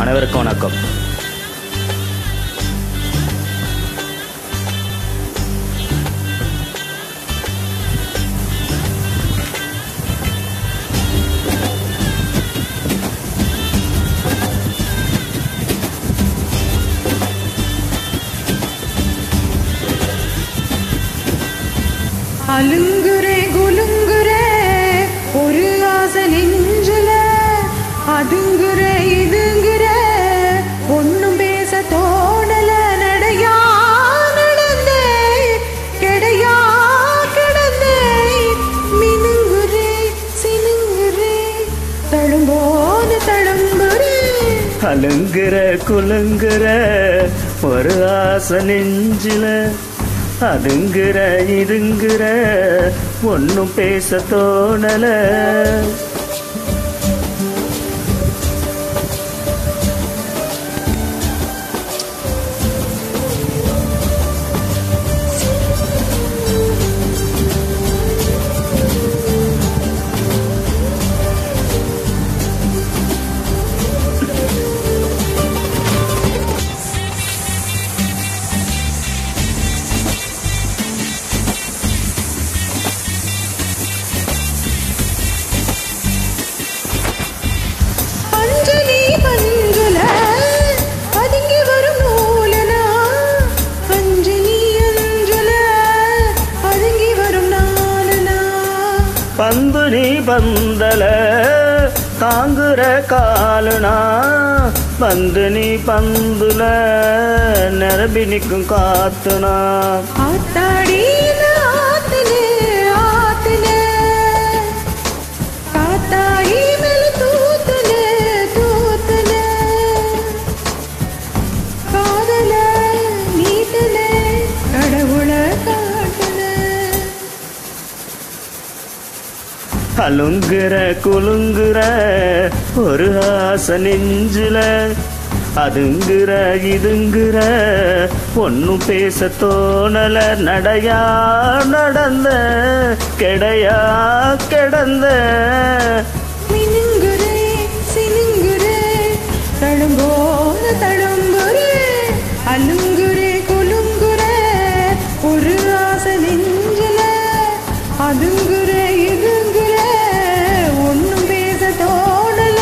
அனைவருக்கும் வணக்கம் அலுங்குறே குலுங்குறே ஒரு ஆசை நெஞ்சுல அதுங்குறே இதுங்குறே ஒண்ணும் பேச தோணல நடையா நடந்தே கிடையா கிடந்தே மினுங்குறே சினுங்குறே தழும்போது தழும்புறே அலுங்குற குலுங்குற ஒரு ஆசை நெஞ்சில அதுங்குற இதுங்குற ஒன்னும் பேச தோணல அஞ்சலி பஞ்சுல பதுங்கி வரும் நூலனா அஞ்சலி அஞ்சுல பதுங்கி வரும் நாலனா பந்து நீ பந்தல தாங்குற காலுனா பந்து நீ பந்துல நிரம்பி நிற்கும் காத்துனா ஆத்தாடி ஆத்துனே ஆத்துனே காத்தாயி மேல தூத்துனே தூத்துனே காதல நீட்டுனே கடவுள காட்டுனே அலுங்குற குலுங்குற ஒரு ஆசை நெஞ்சில அதுங்குற இதுங்குற ஒன்னும் பேச தோணல நடையா நடந்த கெடையா கிடந்த மினுங்குறே சினுங்குறே தழும்போன தழும்புறே அலுங்குறே குலுங்குறே ஒரு ஆசை நெஞ்சில அதுங்குறே இதுங்குறே ஒண்ணும் பேச தோணல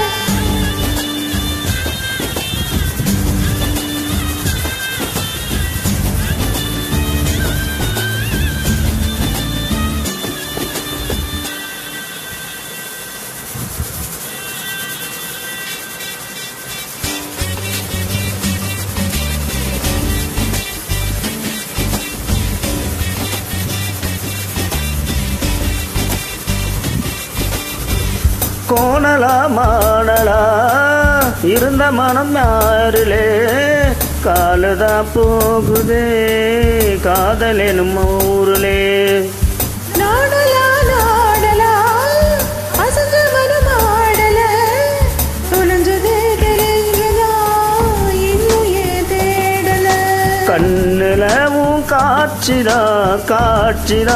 கோணலா மாடலா இருந்த மனம் யாருலே காலுதான் போகுதே காதலெனும் ஊருலே நாடலா நாடலா அசஞ்ச மனம் ஆடல தொலைஞ்சதே தெரிஞ்சதா இன்னும் ஏன் தேடல கண்ணுல உன் காட்சிதா காட்சிதா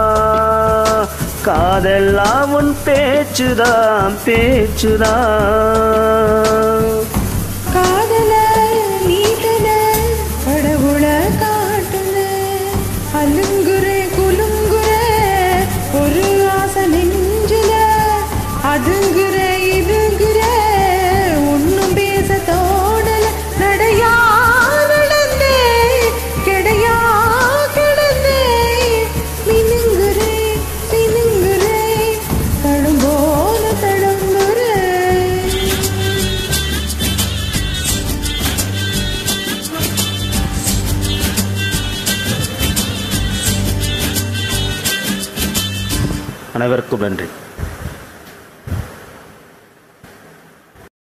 காதெல்லாம் உன் பேச்சுதான் பேச்சுதான் காதல நீட்டன கடவுள காட்டுன அலுங்குறே குலுங்குறே ஒரு ஆசை நெஞ்சுல அதுங்குறே இதுங்குறே ஒண்ணும் பேச தோணல நடையா நடந்தே கிடையா கிடந்தே மினுங்குறே சினுங்குறே தழும்போன தழும்புறே அனைவருக்கும் நன்றி